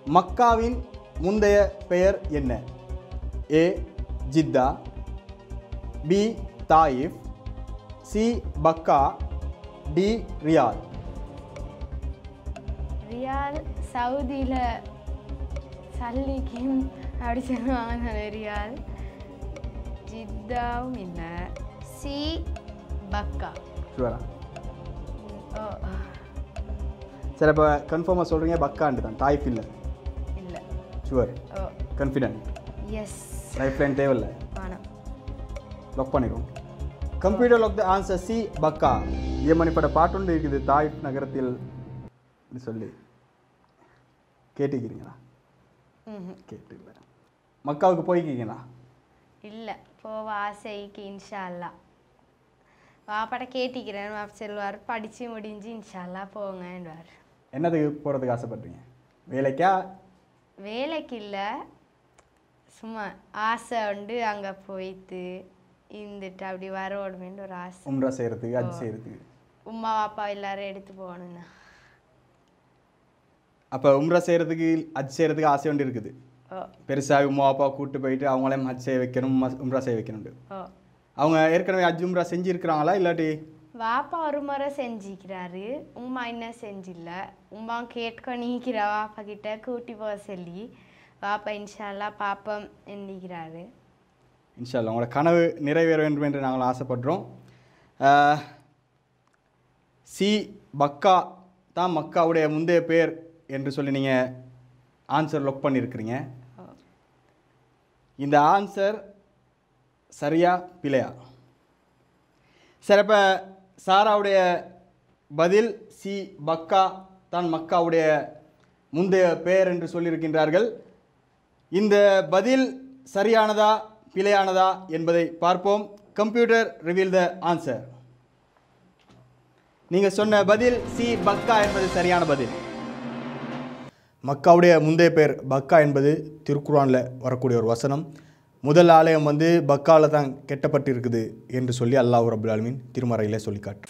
மக்காவின் முந்தைய பெயர் என்ன A Jeddah B Taif C Bakkah D riyal riyal சவுதியில் சல்லிக்கும் அப்படி சொல்லுவாங்க தானே ரியால் ஜித்தாவும் இல்லை சி பக்கா ஷுவரா ஓ சரி இப்போ கன்ஃபார்மாக சொல்கிறீங்க பக்காண்டு தான் தாயிஃப் இல்லை இல்லை ஷுவர் ஓ கான்ஃபிடென்ட் எஸ் லைஃப் லைன் தேவையில்லை பணம் லாக் பண்ணிடுவோம் computer lock the answer C Bakkah ஏமணிப்பட பாட்டுண்டு இருக்குது தாயிஃப் நகரத்தில் ன்னு சொல்லி கேட்டுக்கிறீங்களா ம்ஹும். கேட்டு இல்லை மக்காவுக்கு போய்க்கிங்களா இல்லை போவ ஆசைக்கு இன்ஷா அல்லா வாப்பாட்ட கேட்டிக்கிறேன் வாப்பா செல்வார் படித்து முடிஞ்சு இன்ஷா அல்லா போங்கன்றார் என்னதுக்கு போகிறதுக்கு ஆசைப்படுறீங்க வேலைக்கா வேலைக்கு இல்லை சும்மா ஆசை உண்டு அங்கே போயிட்டு இருந்துட்டு அப்படி வரோடுமேன்னு ஒரு ஆசை உம்ரா செய்கிறதுக்கு அஜ் செய்கிறதுக்கு உமா வாப்பா எல்லாரும் எடுத்து போகணுண்ணா அப்போ உம்ரா செய்கிறதுக்கு அஜ் செய்கிறதுக்கு ஆசை ஒன்று இருக்குது ஓ பெருசாக உமா அப்பா கூப்பிட்டு போயிட்டு அவங்களையும் ஹஜ் செய்ய வைக்கணும் மஸ்- உம்ரா செய்ய வைக்கணும் ஓ அவங்க ஏற்கனவே அஜ் உம்ரா செஞ்சுருக்கிறாங்களா இல்லாட்டி வாப்பா ஒரு முறை செஞ்சிக்கிறாரு உமா இன்னும் செஞ்சில்ல உமா கேட்க நீக்கிறா வாப்பா கிட்ட கூட்டி போக சொல்லி வாப்பா இன்ஷால்லா பாப்பம் எண்ணிக்கிறாரு இன்ஷால்லா உங்களோட கனவு நிறைவேற வேண்டும் என்று நாங்கள் ஆசைப்படுறோம் சி பக்கா தான் மக்காவுடைய முந்தைய பெயர் என்று சொல்லி நீங்கள் ஆன்சர் லொக் பண்ணியிருக்கிறீங்க ஓ. இந்த ஆன்சர் சரியா பிழையா சரி இப்போ சாராவுடைய பதில் சி பக்கா தான் மக்காவுடைய முந்தைய பெயர் என்று சொல்லியிருக்கின்றார்கள் இந்த பதில் சரியானதா பிழையானதா என்பதை பார்ப்போம் கம்ப்யூட்டர் ரிவீல் த ஆன்சர் நீங்கள் சொன்ன பதில் சி பக்கா என்பது சரியான பதில் மக்காவுடைய முந்தைய பெயர் பக்கா என்பது திருக்குரானில் வரக்கூடிய ஒரு வசனம் முதல் ஆலயம் வந்து பக்காவில் தான் கெட்டப்பட்டிருக்குது என்று சொல்லி அல்லாஹ் ரபுல் ஆலமீன் திருமறையில் சொல்லி காட்டு